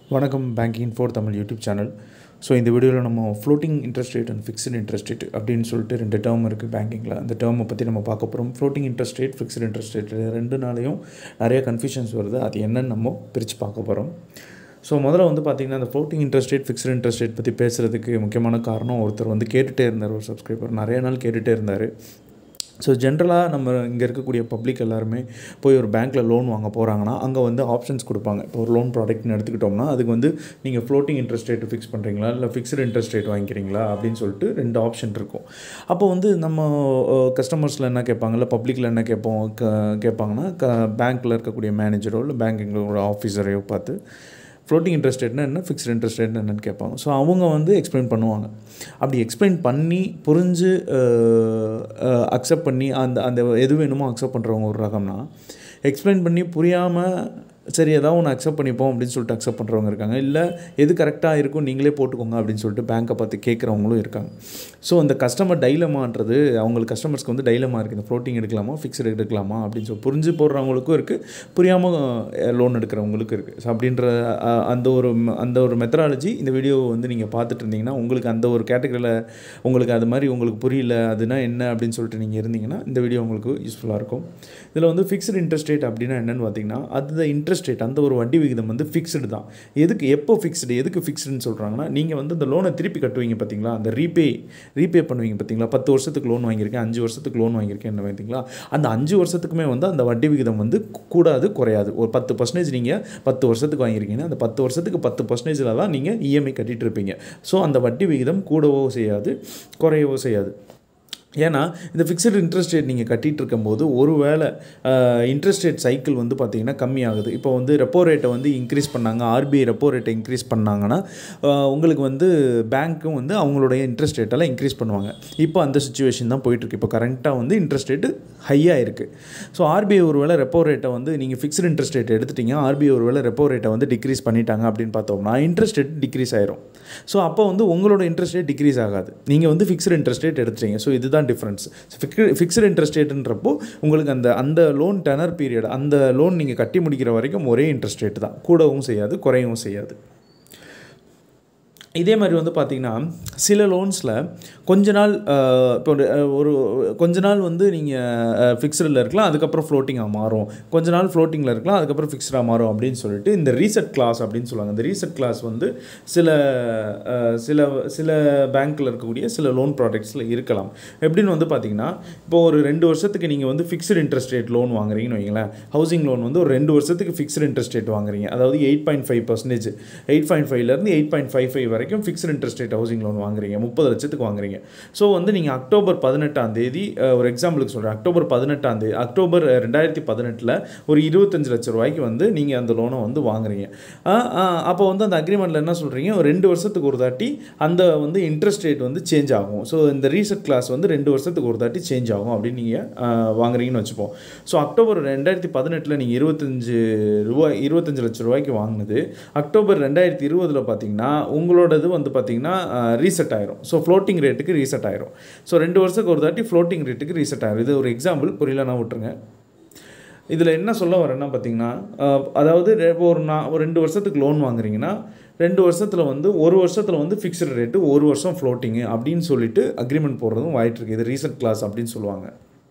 வணக்கம் banking for Tamil YouTube channel so இந்த வீடியோவில் நம்ம floating interest rate and fixed interest rate அப்படின்னு சொல்லிட்டு ரெண்டு டேர்ம் இருக்குது பேங்கிங்கில் அந்த டேர்மை பற்றி நம்ம பார்க்க போகிறோம் floating interest rate fixed interest rate ரெண்டு நாளையும் நிறைய கன்ஃபியூஷன்ஸ் வருது அது என்னன்னு நம்ம பிரித்து பார்க்க போகிறோம் ஸோ முதல்ல வந்து பார்த்திங்கன்னா அந்த floating interest rate fixed interest rate பற்றி பேசுகிறதுக்கு முக்கியமான காரணம் ஒருத்தர் வந்து கேட்டுகிட்டே இருந்தார் ஒரு சப்ஸ்கிரைபர் நிறைய நாள் கேட்டுகிட்டே இருந்தார் ஸோ ஜென்ரலாக நம்ம இங்கே இருக்கக்கூடிய பப்ளிக் எல்லாருமே போய் ஒரு பேங்க்கில் லோன் வாங்க போகிறாங்கன்னா அங்கே வந்து ஆப்ஷன்ஸ் கொடுப்பாங்க இப்போ ஒரு லோன் ப்ராடக்ட்னு எடுத்துக்கிட்டோம்னா அதுக்கு வந்து நீங்கள் ஃப்ளோட்டிங் இன்ட்ரெஸ்ட் ரேட்டு ஃபிக்ஸ் பண்ணுறீங்களா இல்லை ஃபிக்ஸ்டு இன்ட்ரெஸ்ட் ரேட் வாங்கிக்கிறீங்களா அப்படின்னு சொல்லிட்டு ரெண்டு ஆப்ஷன் இருக்கும் அப்போ வந்து நம்ம கஸ்டமர்ஸில் என்ன கேட்பாங்க இல்லை பப்ளிக்கில் என்ன கேட்போம் க கேட்பாங்கன்னா க பேங்க்கில் இருக்கக்கூடிய மேனேஜரோ இல்லை பேங்கிங்கோட ஆஃபீஸரையோ பார்த்து ஃப்ளோட்டிங் இன்ட்ரெஸ்ட் ரேட்னா என்ன ஃபிக்ஸ்ட் இன்ட்ரெஸ்ட் ரேட்னா என்னன்னு கேட்பாங்க ஸோ அவங்க வந்து எக்ஸ்பிளைன் பண்ணுவாங்க அப்படி எக்ஸ்பிளைன் பண்ணி புரிஞ்சு அக்செப்ட் பண்ணி அந்த அந்த எது வேணுமோ அக்செப்ட் பண்ணுறவங்க ஒரு ரகம்னா எக்ஸ்பிளைன் பண்ணி புரியாமல் சரி ஏதாவது ஒன்று அக்செப்ட் பண்ணிப்போம் அப்படின்னு சொல்லிட்டு அக்செப்ட் பண்ணுறவங்க இருக்காங்க இல்லை எது கரெக்டாக இருக்கும் நீங்களே போட்டுக்கோங்க அப்படின்னு சொல்லிட்டு பேங்க்கை பார்த்து கேட்குறவங்களும் இருக்காங்க ஸோ அந்த கஸ்டமர் டைலமான்றது அவங்களுக்கு கஸ்டமர்ஸ்க்கு வந்து டைலமா இருக்குது இந்த ஃப்ளோட்டிங் எடுக்கலாமா ஃபிக்ஸ்டு எடுக்கலாமா அப்படின்னு சொல்லி புரிஞ்சு போடுறவங்களுக்கும் இருக்குது புரியாமல் லோன் எடுக்கிறவங்களுக்கும் இருக்குது ஸோ அப்படின்ற அந்த ஒரு அந்த ஒரு மெத்தடாலஜி இந்த வீடியோ வந்து நீங்கள் பார்த்துட்டு இருந்தீங்கன்னா உங்களுக்கு அந்த ஒரு கேட்டகரியில் உங்களுக்கு அது மாதிரி உங்களுக்கு புரியல அதுனா என்ன அப்படின்னு சொல்லிட்டு நீங்கள் இருந்தீங்கன்னா இந்த வீடியோ உங்களுக்கு யூஸ்ஃபுல்லாக இருக்கும் இதில் வந்து ஃபிக்ஸ்டு இன்ட்ரெஸ்ட் ரேட் அப்படின்னா என்னென்னு பார்த்தீங்கன்னா அது இன்ட்ரெஸ்ட் ரேட் அந்த ஒரு வட்டி விகிதம் வந்து ஃபிக்ஸ்டு தான் எதுக்கு எப்போ ஃபிக்ஸ்டு எதுக்கு ஃபிக்ஸ்டுன்னு சொல்கிறாங்கன்னா நீங்கள் வந்து இந்த லோனை திருப்பி கட்டுவீங்க பார்த்தீங்களா அந்த ரீபே ரீபே பண்ணுவீங்க பார்த்தீங்களா பத்து வருஷத்துக்கு லோன் வாங்கியிருக்கேன் அஞ்சு வருஷத்துக்கு லோன் வாங்கியிருக்கேன் என்ன பார்த்தீங்களா அந்த அஞ்சு வருஷத்துக்குமே வந்து அந்த வட்டி விகிதம் வந்து கூடாது குறையாது ஒரு பத்து பர்சன்டேஜ் நீங்கள் பத்து வருஷத்துக்கு வாங்கியிருக்கீங்கன்னா அந்த பத்து வருஷத்துக்கு பத்து பர்சன்டேஜில் தான் நீங்கள் இஎம்ஐ கட்டிகிட்டு இருப்பீங்க ஸோ அந்த வட்டி விகிதம் கூடவோ செய்யாது குறையவோ செய்யாது ஏன்னா இந்த ஃபிக்ஸட் இன்ட்ரெஸ்ட் ரேட் நீங்கள் கட்டிகிட்டு இருக்கும்போது ஒரு வேளை இன்ட்ரெஸ்ட் ரேட் சைக்கிள் வந்து பார்த்திங்கன்னா கம்மியாகுது இப்போ வந்து ரெப்போ ரேட்டை வந்து இன்க்ரீஸ் பண்ணாங்க ஆர்பிஐ ரெப்போ ரேட்டை இன்க்ரீஸ் பண்ணாங்கன்னா உங்களுக்கு வந்து பேங்க்கும் வந்து அவங்களுடைய இன்ட்ரெஸ்ட் ரேட்டெல்லாம் இன்க்ரீஸ் பண்ணுவாங்க இப்போ அந்த சுச்சுவேஷன் தான் போயிட்டுருக்கு இப்போ கரண்ட்டாக வந்து இன்ட்ரெஸ்ட் ரேட்டு ஹையாக இருக்குது ஸோ ஆர்பிஐ ஒரு வேளை ரெப்போ ரேட்டை வந்து நீங்கள் ஃபிக்ஸ்டு இன்ட்ரெஸ்ட் ரேட் எடுத்துட்டீங்க ஆர்பிஐ ஒரு வேளை ரெப்போ ரேட்டை வந்து டிக்ரீஸ் பண்ணிட்டாங்க அப்படின்னு பார்த்தோம்னா இன்ட்ரெஸ்ட் ரேட் டிக்ரீஸ் ஆயிரும் ஸோ அப்போ வந்து உங்களோட இன்ட்ரெஸ்ட் ரேட் டிக்ரீஸ் ஆகாது நீங்கள் வந்து ஃபிக்ஸ்டு இன்ட்ரெஸ்ட் ரேட் எடுத்துட்டீங்க ஸோ இதுதான் டிஃப்ரென்ஸ் ஃபிக்ஸ்டு இன்ட்ரெஸ்ட் ரேட்டுன்றப்போ உங்களுக்கு அந்த அந்த லோன் டெனர் பீரியட் அந்த லோன் நீங்கள் கட்டி முடிக்கிற வரைக்கும் ஒரே இன்ட்ரெஸ்ட் ரேட் தான் கூடவும் செய்யாது குறையவும் செய்யாது இதே மாதிரி வந்து பார்த்திங்கன்னா சில லோன்ஸில் கொஞ்ச நாள் இப்போ ஒரு கொஞ்ச நாள் வந்து நீங்கள் ஃபிக்ஸ்டில் இருக்கலாம் அதுக்கப்புறம் ஃப்ளோட்டிங்காக மாறும் கொஞ்ச நாள் ஃப்ளோட்டிங்கில் இருக்கலாம் அதுக்கப்புறம் ஃபிக்ஸ்டாக மாறும் அப்படின்னு சொல்லிட்டு இந்த ரீசெட் கிளாஸ் அப்படின்னு சொல்லுவாங்க இந்த ரீசெட் கிளாஸ் வந்து சில சில சில பேங்க்கில் இருக்கக்கூடிய சில லோன் ப்ராடக்ட்ஸில் இருக்கலாம் எப்படின்னு வந்து பார்த்திங்கன்னா இப்போ ஒரு ரெண்டு வருஷத்துக்கு நீங்கள் வந்து ஃபிக்ஸ்டு இன்ட்ரெஸ்ட் ரேட் லோன் வாங்குறீங்கன்னு வைங்களேன் ஹவுசிங் லோன் வந்து ஒரு ரெண்டு வருஷத்துக்கு ஃபிக்ஸ்டு இன்ட்ரெஸ்ட் ரேட் வாங்குறீங்க அதாவது eight point five percentage eight point ஃபைவ்லேருந்து எயிட் பாயிண்ட் ஃபைவ் ஃபைவ் வரைக்கும் வரைக்கும் fixed interest rate housing loan வாங்குறீங்க முப்பது லட்சத்துக்கு வாங்குறீங்க ஸோ வந்து நீங்கள் அக்டோபர் பதினெட்டாம் தேதி ஒரு எக்ஸாம்பிளுக்கு சொல்கிறேன் அக்டோபர் பதினெட்டாம் தேதி அக்டோபர் ரெண்டாயிரத்தி பதினெட்டில் ஒரு இருபத்தஞ்சு லட்ச ரூபாய்க்கு வந்து நீங்கள் அந்த லோனை வந்து வாங்குறீங்க அப்போ வந்து அந்த அக்ரிமெண்ட்டில் என்ன சொல்கிறீங்க ஒரு ரெண்டு வருஷத்துக்கு ஒரு தாட்டி அந்த வந்து இன்ட்ரெஸ்ட் ரேட் வந்து சேஞ்ச் ஆகும் ஸோ இந்த ரீசெட் கிளாஸ் வந்து ரெண்டு வருஷத்துக்கு ஒரு தாட்டி சேஞ்ச் ஆகும் அப்படின்னு நீங்கள் வாங்குறீங்கன்னு வச்சுப்போம் ஸோ அக்டோபர் ரெண்டாயிரத்தி பதினெட்டில் நீங்கள் இருபத்தஞ்சு ரூபாய் இருபத்தஞ்சு லட்ச ரூபாய்க்கு வாங்கினது அக்டோபர் ரெண்டாயிரத்தி இருபதில் பார்த்தீங்கன்னா உங்களோடது வந்து பார்த்திங்கன்னா ரீசெட் ஆயிரும் ஸோ ஃப்ளோட்டிங் ரேட்டுக்கு ரீசெட் ஆயிரும் ஸோ ரெண்டு வருஷத்துக்கு ஒரு தாட்டி ஃப்ளோட்டிங் ரேட்டுக்கு ரீசெட் ஆயிரும் இது ஒரு எக்ஸாம்பிள் புரியலனா விட்டுருங்க இதில் என்ன சொல்ல வரேன்னா பார்த்தீங்கன்னா அதாவது ஒரு நான் ஒரு ரெண்டு வருஷத்துக்கு லோன் வாங்குறீங்கன்னா ரெண்டு வருஷத்தில் வந்து ஒரு வருஷத்தில் வந்து ஃபிக்ஸ்டு ரேட்டு ஒரு வருஷம் ஃப்ளோட்டிங்கு அப்படின்னு சொல்லிட்டு அக்ரிமெண்ட் போடுறதும் வாயிட்டிருக்கு இது ரீசெண்ட் கிளாஸ் அப்படின்னு சொல்லுவாங்க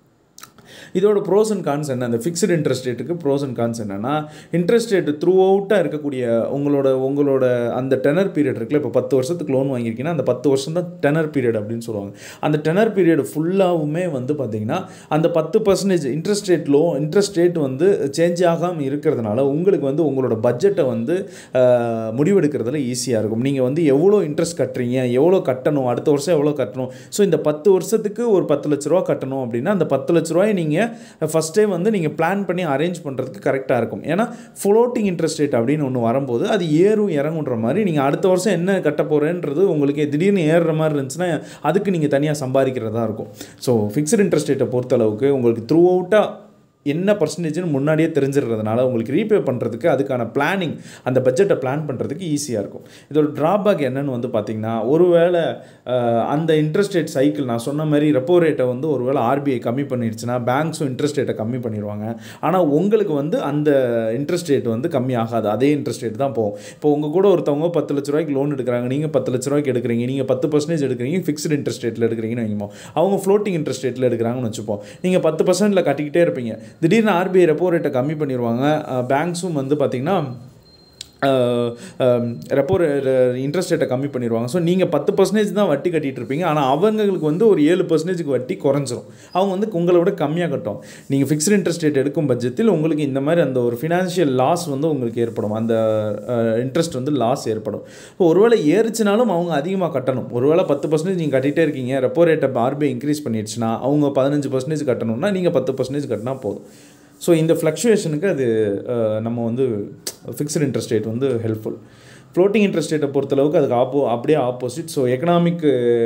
இதோட ப்ரோஸ் அண்ட் கான்ஸ் என்ன அந்த ஃபிக்ஸ்டு இன்ட்ரெஸ்ட் ரேட்டுக்கு ப்ரோஸ் அண்ட் கான்ஸ் என்னென்னா இன்ட்ரெஸ்ட் ரேட்டு த்ரூ அவுட்டாக இருக்கக்கூடிய உங்களோட உங்களோட அந்த டெனர் பீரியட் இருக்குல்ல இப்போ பத்து வருஷத்துக்கு லோன் வாங்கியிருக்கீங்கன்னா அந்த பத்து வருஷம் தான் டெனர் பீரியட் அப்படின்னு சொல்லுவாங்க அந்த டெனர் பீரியட் ஃபுல்லாகவுமே வந்து பார்த்திங்கன்னா அந்த பத்து percentage interest rate low interest rate வந்து சேஞ்ச் ஆகாமல் இருக்கிறதுனால உங்களுக்கு வந்து உங்களோட பட்ஜெட்டை வந்து முடிவெடுக்கிறதுல ஈஸியாக இருக்கும் நீங்கள் வந்து எவ்வளோ இன்ட்ரெஸ்ட் கட்டுறீங்க எவ்வளோ கட்டணும் அடுத்த வருஷம் எவ்வளோ கட்டணும் ஸோ இந்த பத்து வருஷத்துக்கு ஒரு பத்து லட்ச ரூபா கட்டணும் அப்படின்னா அந்த பத்து லட்ச ரூபாய் நீங்கள் ஃபஸ்ட்டே வந்து நீங்கள் பிளான் பண்ணி அரேஞ்ச் பண்ணுறதுக்கு கரெக்டாக இருக்கும் ஏன்னா ஃப்ளோட்டிங் இன்ட்ரெஸ்ட் ரேட் அப்படின்னு ஒன்று வரும்போது அது ஏறும் இறங்குன்ற மாதிரி நீங்கள் அடுத்த வருஷம் என்ன கட்ட போகிறேன்றது உங்களுக்கு திடீர்னு ஏறுற மாதிரி இருந்துச்சுன்னா அதுக்கு நீங்கள் தனியாக சம்பாதிக்கிறதா இருக்கும் ஸோ ஃபிக்ஸ்டு இன்ட்ரெஸ்ட் ரேட்டை பொறுத்தளவுக்கு உங்களுக்கு த்ரூ அவுட்டாக என்ன பர்சன்டேஜ்னு முன்னாடியே தெரிஞ்சிடுறதுனால உங்களுக்கு ரீபே பண்ணுறதுக்கு அதுக்கான பிளானிங் அந்த பட்ஜெட்டை பிளான் பண்ணுறதுக்கு ஈஸியாக இருக்கும் இதோட ட்ராபேக் என்னன்னு வந்து பார்த்தீங்கன்னா ஒருவேளை அஹ், அந்த இன்ட்ரெஸ்ட் ரேட் சைக்கிள் நான் சொன்ன மாதிரி ரெப்போ ரேட்டை வந்து ஒருவேளை ஆர்பிஐ கம்மி பண்ணிடுச்சுன்னா பேங்க்ஸும் இன்ட்ரெஸ்ட் ரேட்டை கம்மி பண்ணிடுவாங்க ஆனால் உங்களுக்கு வந்து அந்த இன்ட்ரெஸ்ட் ரேட் வந்து கம்மி ஆகாது அதே இன்ட்ரெஸ்ட் ரேட் தான் போகும் இப்போ உங்கள் கூட ஒருத்தவங்க பத்து லட்ச ரூபாய்க்கு லோன் எடுக்கிறாங்க நீங்கள் பத்து லட்ச ரூபாய்க்கு எடுக்கிறீங்க நீங்கள் பத்து பர்சன்டேஜ் எடுக்கிறீங்க ஃபிக்ஸ்டு இன்ட்ரெஸ்ட் ரேட்டில் எடுக்கிறீங்கன்னு வைங்கமோ அவங்க ஃப்ளோட்டிங் இன்ட்ரெஸ்ட் ரேட்டில் எடுக்கிறாங்கன்னு வச்சுப்போம் நீங்கள் பத்து பர்சன்ட்டில் கட்டிக்கிட்டே இருப்பீங்க திடீர்னு ஆர்பிஐ ரெப்போ ரேட்டை கம்மி பண்ணிடுவாங்க பேங்க்ஸும் வந்து பார்த்திங்கன்னா ரெப்போ இன்ட்ரெஸ்ட் ரேட்டை கம்மி பண்ணிடுவாங்க ஸோ நீங்கள் பத்து பர்சன்டேஜ் தான் வட்டி கட்டிட்டு இருப்பீங்க ஆனால் அவங்களுக்கு வந்து ஒரு ஏழு பர்சன்டேஜுக்கு வட்டி குறைஞ்சிரும் அவங்க வந்து உங்களை விட கம்மியாக கட்டும் நீங்கள் ஃபிக்ஸ்டு இன்ட்ரெஸ்ட் ரேட் எடுக்கும் பட்சத்தில் உங்களுக்கு இந்த மாதிரி அந்த ஒரு ஃபினான்ஷியல் லாஸ் வந்து உங்களுக்கு ஏற்படும் அந்த இன்ட்ரெஸ்ட் வந்து லாஸ் ஏற்படும் இப்போ ஒருவேளை ஏறிச்சுனாலும் அவங்க அதிகமாக கட்டணும் ஒருவேளை பத்து பர்சன்டேஜ் நீங்கள் கட்டிகிட்டே இருக்கீங்க ரெப்போ ரேட்டை ஆர்பிஐ இன்க்ரீஸ் பண்ணிடுச்சுன்னா அவங்க பதினஞ்சு பர்சன்டேஜ் கட்டணும்னா நீங்கள் பத்து பர்சன்டேஜ் கட்டினா போதும் ஸோ இந்த ஃப்ளக்சுவேஷனுக்கு அது அஹ், நம்ம வந்து ஃபிக்ஸ்டு இன்ட்ரெஸ்ட் ரேட் வந்து ஹெல்ப்ஃபுல் ஃப்ளோட்டிங் இன்ட்ரெஸ்ட் ரேட்டை பொறுத்தளவுக்கு அதுக்கு ஆப்போ அப்படியே ஆப்போசிட் ஸோ எக்கனாமிக்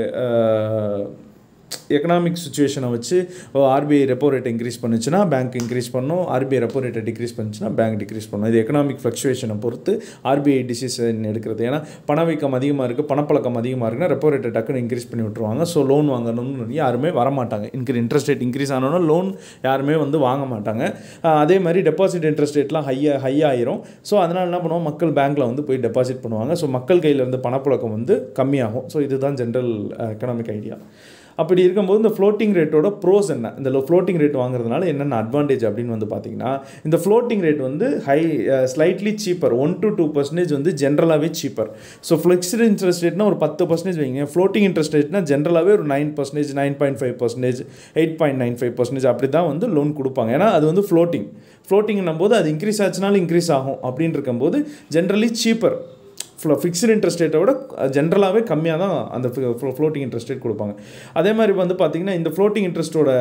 எக்கனாமிக் சுச்சுவேஷனை வச்சு ஆர்பிஐ ரெப்போ ரேட் இன்க்ரீஸ் பண்ணுச்சுன்னா பேங்க் இன்க்ரீஸ் பண்ணும் ஆர்பிஐ ரெப்போ ரேட்டை டிக்ரீஸ் பண்ணுச்சுன்னா பேங்க் டிக்ரீஸ் பண்ணும் இது எக்கனாமிக் ஃப்ளக்சுவேஷனை பொறுத்து ஆர்பிஐ டிசிஷன் எடுக்கிறது ஏன்னா பணவீக்கம் அதிகமாக இருக்குது பணப்பழக்கம் அதிகமாக இருக்குன்னா ரெப்போ ரேட்டை டக்குன்னு இன்க்ரீஸ் பண்ணி விட்ருவாங்க ஸோ லோன் வாங்கணும்னு யாருமே வரமாட்டாங்க இன்க்ரீ இன்ட்ரெஸ்ட் ரேட் இன்க்ரீஸ் ஆனோன்னா லோன் யாருமே வந்து வாங்க மாட்டாங்க ஆஹ் அதே மாதிரி டெபாசிட் இன்ட்ரெஸ்ட் ரேட்லாம் ஹையா ஹை ஆயிரும் ஸோ அதனால் என்ன பண்ணுவோம் மக்கள் பேங்க்கில் வந்து போய் டெபாசிட் பண்ணுவாங்க ஸோ மக்கள் கையில் இருந்து பணப்புழக்கம் வந்து கம்மியாகும் ஸோ இதுதான் ஜென்ரல் எக்கனாமிக் ஐடியா அப்படி இருக்கும்போது இந்த ஃப்ளோட்டிங் ரேட்டோட ப்ரோஸ் என்ன இந்த ஃப்ளோட்டிங் ரேட் வாங்குறதுனால என்னென்ன அட்வான்டேஜ் அப்படின்னு வந்து பார்த்தீங்கன்னா இந்த ஃப்ளோட்டிங் ரேட் வந்து high slightly cheaper one to two percentage வந்து ஜென்ரலாகவே சீப்பர் ஸோ ஃபிக்ஸ்டு இன்ட்ரெஸ்ட் ரேட்னா ஒரு பத்து பர்சன்டேஜ் வைங்க ஃப்ளோட்டிங் இன்ட்ரெஸ்ட் ரேட்னா ஜென்ரலாகவே ஒரு nine percentage nine point five percentage eight point nine five percentage அப்படி தான் வந்து லோன் கொடுப்பாங்க ஏன்னா அது வந்து ஃப்ளோட்டிங் ஃப்ளோட்டிங்னும் போது அது இன்க்ரீஸ் ஆச்சுனாலும் இன்க்ரீஸ் ஆகும் அப்படின்னு இருக்கும்போது ஜென்ரலி சீப்பர் ஃப்ளோ ஃபிக்ஸ்டு இன்ட்ரெஸ்ட் ரேட்டை விட ஜென்ரலாகவே கம்மியாக தான் அந்த ஃப்ளோட்டிங் இன்ட்ரெஸ்ட் ரேட் கொடுப்பாங்க அதே மாதிரி வந்து பார்த்திங்கன்னா இந்த ஃப்ளோட்டிங் இன்ட்ரெஸ்ட்டோட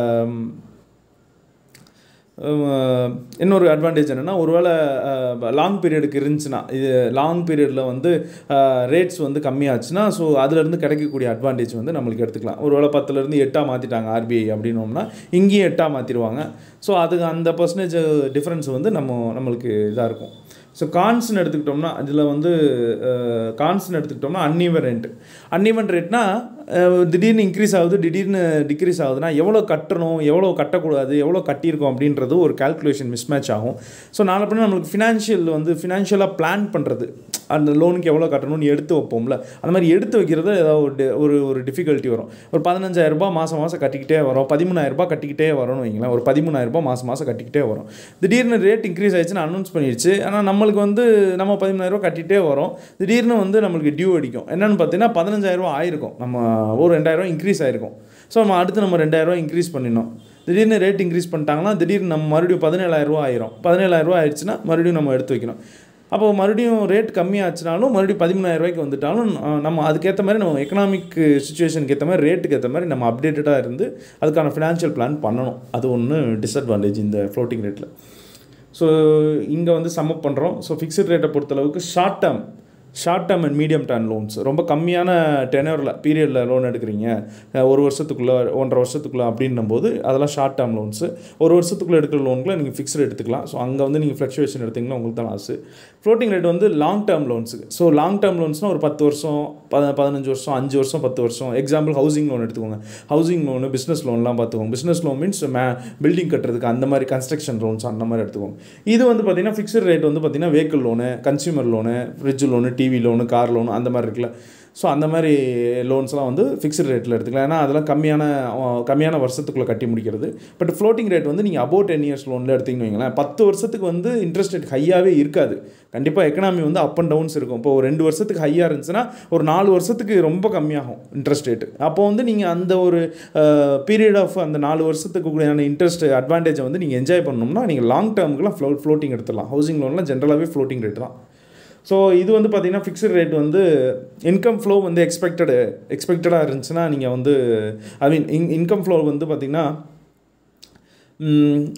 இன்னொரு அட்வான்டேஜ் என்னென்னா ஒருவேளை லாங் பீரியடுக்கு இருந்துச்சுன்னா இது லாங் பீரியடில் வந்து ரேட்ஸ் வந்து கம்மியாச்சுன்னா ஸோ அதுலேருந்து கிடைக்கக்கூடிய அட்வான்டேஜ் வந்து நம்மளுக்கு எடுத்துக்கலாம் ஒருவேளை பத்துலேருந்து எட்டாக மாற்றிட்டாங்க ஆர்பிஐ அப்படின்னோம்னா இங்கேயும் எட்டாக மாற்றிடுவாங்க ஸோ அதுக்கு அந்த பர்சன்டேஜ் டிஃப்ரென்ஸ் வந்து நம்ம நம்மளுக்கு இதாக இருக்கும் ஸோ கான்ஸ்னு எடுத்துக்கிட்டோம்னா அதில் வந்து கான்ஸ்னு எடுத்துக்கிட்டோம்னா அன்இவன் ரேண்ட் அன்இவன் ரேட்னா திடீர்னு இன்க்ரீஸ் ஆகுது திடீர்னு டிக்ரீஸ் ஆகுதுன்னா எவ்வளோ கட்டணும் எவ்வளோ கட்டக்கூடாது எவ்வளோ கட்டியிருக்கோம் அப்படின்றது ஒரு கால்குலேஷன் மிஸ்மேட்ச் ஆகும் ஸோ நாளை பின்ன நம்மளுக்கு ஃபினான்ஷியல் வந்து ஃபினான்ஷியலாக பிளான் பண்ணுறது அந்த லோனுக்கு எவ்வளோ கட்டணும்னு எடுத்து வைப்போம்ல அந்த மாதிரி எடுத்து வைக்கிறது ஏதாவது ஒரு di- ஒரு ஒரு டிஃபிகல்ட்டி வரும் ஒரு பதினஞ்சாயிரரூபா மாதம் மாதம் கட்டிக்கிட்டே வரும் பதிமூணாயிரரூபா கட்டிக்கிட்டே வரணும் வைங்களேன் ஒரு பதிமூணாயிரரூபா மாதம் மாதம் கட்டிக்கிட்டே வரும் திடீர்னு ரேட் இன்க்ரீஸ் ஆயிடுச்சுன்னு அனௌன்ஸ் பண்ணிடுச்சு ஆனால் நம்மளுக்கு வந்து நம்ம பதிமூணாயிரரூபா கட்டிகிட்டே வரோம் திடீர்னு வந்து நம்மளுக்கு டியூ அடிக்கும் என்னென்னு பார்த்தீங்கன்னா பதினஞ்சாயிரரூபா ஆயிருக்கும் நம்ம ஒரு ரெண்டாயிரரூவா இன்க்ரீஸ் ஆயிருக்கும் ஸோ நம்ம அடுத்து நம்ம ரெண்டாயிரரூவா இன்க்ரீஸ் பண்ணிடணும் திடீர்னு ரேட் இன்க்ரீஸ் பண்ணிட்டாங்கன்னா திடீர்னு நம்ம மறுபடியும் பதினேழாயிரரூவா ஆயிரும் பதினேழாயிரரூவா ஆயிடுச்சுன்னா மறுபடியும் நம்ம எடுத்து வைக்கணும் அப்போ மறுபடியும் ரேட் கம்மியாச்சுனாலும் மறுபடியும் பதிமூணாயிரம் ரூபாய்க்கு வந்துட்டாலும் அஹ், நம்ம அதுக்கேற்ற மாதிரி நம்ம எக்கனாமிக் சுச்சுவேஷனுக்கு ஏற்ற மாதிரி ரேட்டுக்கு ஏற்ற மாதிரி நம்ம அப்டேட்டடாக இருந்து அதுக்கான ஃபினான்ஷியல் பிளான் பண்ணணும் அது ஒன்று டிஸ்அட்வான்டேஜ் இந்த ஃப்ளோட்டிங் ரேட்டில் ஸோ இங்கே வந்து சம்மப் பண்ணுறோம் ஸோ ஃபிக்ஸ்ட் ரேட்டை பொறுத்தளவுக்கு short term short term and medium term loans ரொம்ப கம்மியான டெனரில் பீரியடில் லோன் எடுக்கிறீங்க அஹ் ஒரு வருஷத்துக்குள்ளே ஒன்றரை வருஷத்துக்குள்ளே அப்படின்னும் போது அதெல்லாம் ஷார்ட் டேர்ம் லோன்ஸு ஒரு வருஷத்துக்குள்ளே எடுக்கிற லோனுக்குள்ள நீங்கள் ஃபிக்ஸ்டு எடுத்துக்கலாம் ஸோ அங்கே வந்து நீங்கள் ஃப்ளக்சுவேஷன் எடுத்தீங்கன்னா உங்களுக்கு தான் லாஸு ஃப்ளோட்டிங் ரேட் வந்து லாங் டேர்ம் லோன்ஸுக்கு ஸோ லாங் டேர்ம் லோன்ஸ்னால் ஒரு பத்து வருஷம் பத பதினஞ்சு வருஷம் அஞ்சு வருஷம் பத்து வருஷம் எக்ஸாம்பிள் ஹவுசிங் லோன் எடுத்துக்கோங்க ஹவுசிங் லோனு பிஸ்னஸ் லோன்லாம் பார்த்துக்கோங்க business loan means may building கட்டுறதுக்கு அந்த மாதிரி கன்ஸ்ட்ரக்ஷன் லோன்ஸ் அந்த மாதிரி எடுத்துக்கோங்க இது வந்து பார்த்தீங்கன்னா ஃபிக்ஸ்டு ரேட் வந்து பார்த்தீங்கன்னா vehicle loan consumer loan fridge loan TV loan car loan அந்த மாதிரி இருக்குல்ல ஸோ அந்த மாதிரி லோன்ஸ்லாம் வந்து ஃபிக்ஸ்டு ரேட்டில் எடுத்துக்கலாம் ஏன்னா அதெல்லாம் கம்மியான அஹ், கம்மியான வருஷத்துக்குள்ளே கட்டி முடிக்கிறது பட் ஃப்ளோட்டிங் ரேட் வந்து நீங்கள் அபோவ் டென் இயர்ஸ் லோனில் எடுத்தீங்கன்னு வைங்களேன் பத்து வருஷத்துக்கு வந்து இன்ட்ரெஸ்ட் ரேட் ஹையாகவே இருக்காது கண்டிப்பாக எக்கனாமி வந்து அப் அண்ட் டவுன்ஸ் இருக்கும் இப்போ ஒரு ரெண்டு வருஷத்துக்கு ஹையாக இருந்துச்சுன்னா ஒரு நாலு வருஷத்துக்கு ரொம்ப கம்மியாகும் இன்ட்ரெஸ்ட் ரேட்டு அப்போ வந்து நீங்கள் அந்த ஒரு பீரியட் ஆஃப் அந்த நாலு வருஷத்துக்கு கூடியான இன்ட்ரெஸ்ட் அட்வான்டேஜை வந்து நீங்கள் என்ஜாய் பண்ணணும்னா நீங்கள் லாங் டேர்முக்குலாம் ஃப்ளோ ஃப்ளோட்டிங் எடுத்துடலாம் ஹவுசிங் லோன்லாம் ஜென்ரலாகவே ஃப்ளோட்டிங் ரேட் தான் ஸோ இது வந்து பார்த்தீங்கன்னா ஃபிக்ஸ்டு ரேட் வந்து இன்கம் ஃப்ளோ வந்து எக்ஸ்பெக்டடு எக்ஸ்பெக்டடாக இருந்துச்சுன்னா நீங்கள் வந்து ஐ மீன் இன் இன்கம் ஃப்ளோ வந்து பார்த்திங்கன்னா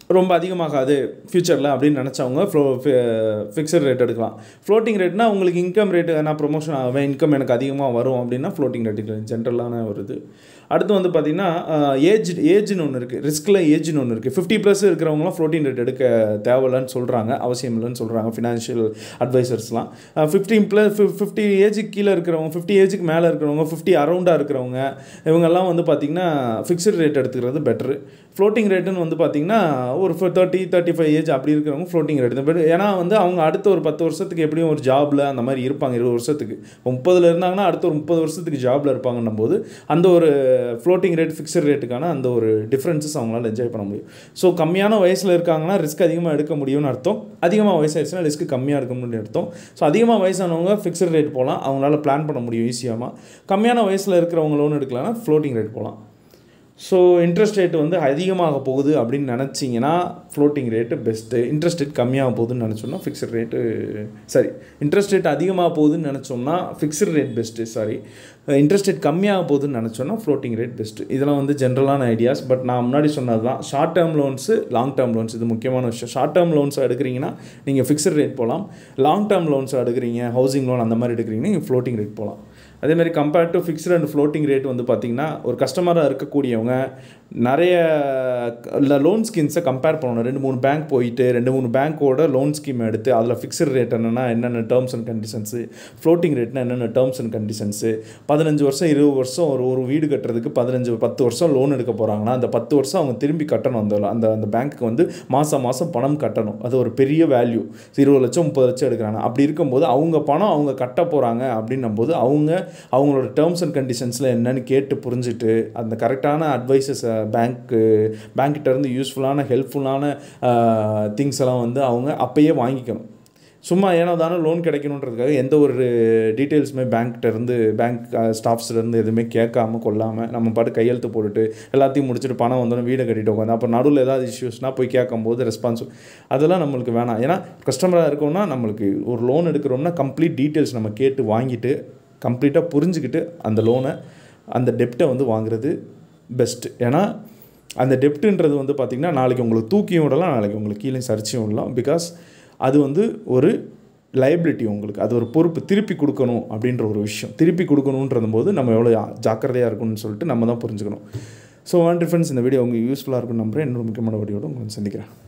ரொம்ப அதிகமாகாது ஃப்யூச்சரில் அப்படின்னு நினச்சவங்க ஃப்ளோ ஃபிக்ஸட் ரேட் எடுக்கலாம் ஃப்ளோட்டிங் ரேட்னா உங்களுக்கு இன்கம் ரேட்டு நான் ப்ரொமோஷன் ஆவேன் இன்கம் எனக்கு அதிகமாக வரும் அப்படின்னா ஃப்ளோட்டிங் ரேட்டு ஜென்ரலான ஒரு இது அடுத்து வந்து பார்த்திங்கன்னா ஏஜ் ஏஜ்னு ஒன்று இருக்குது ரிஸ்கில் ஏஜ்னு ஒன்று இருக்குது ஃபிஃப்டி ப்ளஸ் இருக்கிறவங்களாம் ஃப்ளோட்டிங் ரேட் எடுக்க தேவையில்லைன்னு சொல்கிறாங்க அவசியம் இல்லைன்னு சொல்கிறாங்க ஃபினான்ஷியல் அட்வைசர்ஸ்லாம் ஃபிஃப்டீன் ப்ளஸ் ஃபிஃப்டி ஏஜுக்கு கீழே இருக்கிறவங்க ஃபிஃப்டி ஏஜுக்கு மேலே இருக்கிறவங்க ஃபிஃப்டி அரௌண்டாக இருக்கிறவங்க இவங்கெல்லாம் வந்து பார்த்திங்கன்னா ஃபிக்ஸ்டு ரேட் எடுத்துக்கிறது பெட்ரு ஃப்ளோட்டிங் ரேட்டுன்னு வந்து பார்த்திங்கன்னா ஒரு தேர்ட்டி தேர்ட்டி ஃபைவ் ஏஜ் அப்படி இருக்கிறவங்க ஃப்ளோட்டிங் ரேட் பட் ஏன்னா வந்து அவங்க அடுத்த ஒரு பத்து வருஷத்துக்கு எப்படியும் ஒரு ஜாபில் அந்த மாதிரி இருப்பாங்க இருபது வருஷத்துக்கு முப்பதில் இருந்தாங்கன்னா அடுத்த ஒரு முப்பது வருஷத்துக்கு ஜாபில் இருப்பாங்கன்னும் போது அந்த ஒரு ஃப்ளோட்டிங் ரேட் ஃபிக்ஸட் ரேட்டுக்கான அந்த ஒரு டிஃப்ரென்சஸ் அவங்களால என்ஜாய் பண்ண முடியும் ஸோ கம்மியான வயசில் இருக்காங்கன்னா ரிஸ்க் அதிகமாக எடுக்க முடியும்னு அர்த்தம் அதிகமாக வயசாகிடுச்சுன்னா ரிஸ்க் கம்மியாக இருக்க முடியும்னு அர்த்தம் ஸோ அதிகமாக வயசானவங்க ஃபிக்ஸட் ரேட் போகலாம் அவங்களால பிளான் பண்ண முடியும் ஈஸியாக கம்மியான வயசில் இருக்கிறவங்க லோன் எடுக்கலாம்னா ஃப்ளோட்டிங் ரேட் போகலாம் ஸோ இன்ட்ரெஸ்ட் ரேட் வந்து அதிகமாக போகுது அப்படின்னு நினச்சிங்கன்னா floating rate best interest rate கம்மியாக போகுதுன்னு நினச்சோம்னா fixed rate sorry interest rate அதிகமாக போகுதுன்னு நினச்சோம்னா fixed rate best sorry interest rate கம்மியாக போகுதுன்னு நினச்சோன்னா ஃப்ளோட்டிங் ரேட் பெஸ்ட்டு இதெல்லாம் வந்து ஜென்ரலான ஐடியாஸ் பட் நான் முன்னாடி சொன்னது தான் short term loans long term loans இது முக்கியமான விஷயம் ஷார்ட் டேர்ம் லோன்ஸ் எடுக்கிறீங்கன்னா நீங்கள் ஃபிக்ஸட் ரேட் போகலாம் லாங் டேர்ம் லோன்ஸ் எடுக்கிறீங்க ஹவுசிங் லோன் அந்த மாதிரி எடுக்கிறீங்கன்னா நீங்கள் ஃப்ளோட்டிங் ரேட் போகலாம் அதேமாதிரி compared to fixed and floating rate வந்து பார்த்திங்கன்னா ஒரு கஸ்டமராக இருக்கக்கூடியவங்க நிறைய லோன் ஸ்கீம்ஸை கம்பேர் பண்ணணும் ரெண்டு மூணு பேங்க் போயிட்டு ரெண்டு மூணு பேங்க்கோட லோன் ஸ்கீம் எடுத்து அதில் ஃபிக்ஸ்டு ரேட் என்னென்னா என்னென்ன டேர்ம்ஸ் அண்ட் கண்டிஷன்ஸு ஃப்ளோட்டிங் ரேட்னா என்னென்ன டேர்ம்ஸ் அண்ட் கண்டிஷன்ஸு பதினஞ்சு வருஷம் இருபது வருஷம் ஒரு ஒரு வீடு கட்டுறதுக்கு பதினஞ்சு பத்து வருஷம் லோன் எடுக்க போகிறாங்கன்னா அந்த பத்து வருஷம் அவங்க திரும்பி கட்டணும் அந்த அந்த அந்த பேங்க்குக்கு வந்து மாதம் மாதம் பணம் கட்டணும் அது ஒரு பெரிய வேல்யூ இருபது லட்சம் முப்பது லட்சம் எடுக்கிறாங்க அப்படி இருக்கும்போது அவங்க பணம் அவங்க கட்ட போகிறாங்க அப்படின்னும் போது அவங்க அவங்களோட டேர்ம்ஸ் அண்ட் கண்டிஷன்ஸில் என்னென்னு கேட்டு புரிஞ்சுட்டு அந்த கரெக்டான அட்வைசஸை பேங்க்கு பேங்க்கிட்ட இருந்து யூஸ்ஃபுல்லான ஹெல்ப்ஃபுல்லான திங்ஸ் எல்லாம் வந்து அவங்க அப்பயே வாங்கிக்கணும் சும்மா ஏனோ தானே லோன் கிடைக்கணுன்றதுக்காக எந்த ஒரு டீட்டெயில்ஸுமே பேங்க்கிட்ட இருந்து பேங்க் ஸ்டாஃப்ஸ்லேருந்து எதுவுமே கேட்காம கொள்ளாமல் நம்ம பாட்டு கையெழுத்து போட்டுட்டு எல்லாத்தையும் முடிச்சுட்டு பணம் வந்தோடனே வீடை கட்டிட்டு உட்காந்து அப்போ நடுவில் ஏதாவது இஷ்யூஸ்னால் போய் கேட்கும்போது ரெஸ்பான்ஸ் அதெல்லாம் நம்மளுக்கு வேணாம் ஏன்னா கஸ்டமராக இருக்கோம்னா நம்மளுக்கு ஒரு லோன் எடுக்கிறோம்னா கம்ப்ளீட் டீட்டெயில்ஸ் நம்ம கேட்டு வாங்கிட்டு கம்ப்ளீட்டாக புரிஞ்சுக்கிட்டு அந்த லோனை அந்த டெப்டை வந்து வாங்குறது பெஸ்ட்டு ஏன்னா அந்த டெப்ட்டுன்றது வந்து பார்த்திங்கன்னா நாளைக்கு உங்களுக்கு தூக்கியும் விடலாம் நாளைக்கு உங்களுக்கு கீழே சரிச்சியும் விடலாம் பிகாஸ் அது வந்து ஒரு லைபிலிட்டி உங்களுக்கு அது ஒரு பொறுப்பு திருப்பி கொடுக்கணும் அப்படின்ற ஒரு விஷயம் திருப்பி கொடுக்கணுன்றது போது நம்ம எவ்வளோ ஜாக்கிரதையாக இருக்கணும்னு சொல்லிட்டு நம்ம தான் புரிஞ்சுக்கணும் ஸோ ஒன் டிஃபரன்ஸ் இந்த வீடியோ உங்களுக்கு யூஸ்ஃபுல்லாக இருக்கும்னு நம்புறேன் இன்னொரு முக்கியமான வீடியோட உங்களுக்கு சந்திக்கிறேன்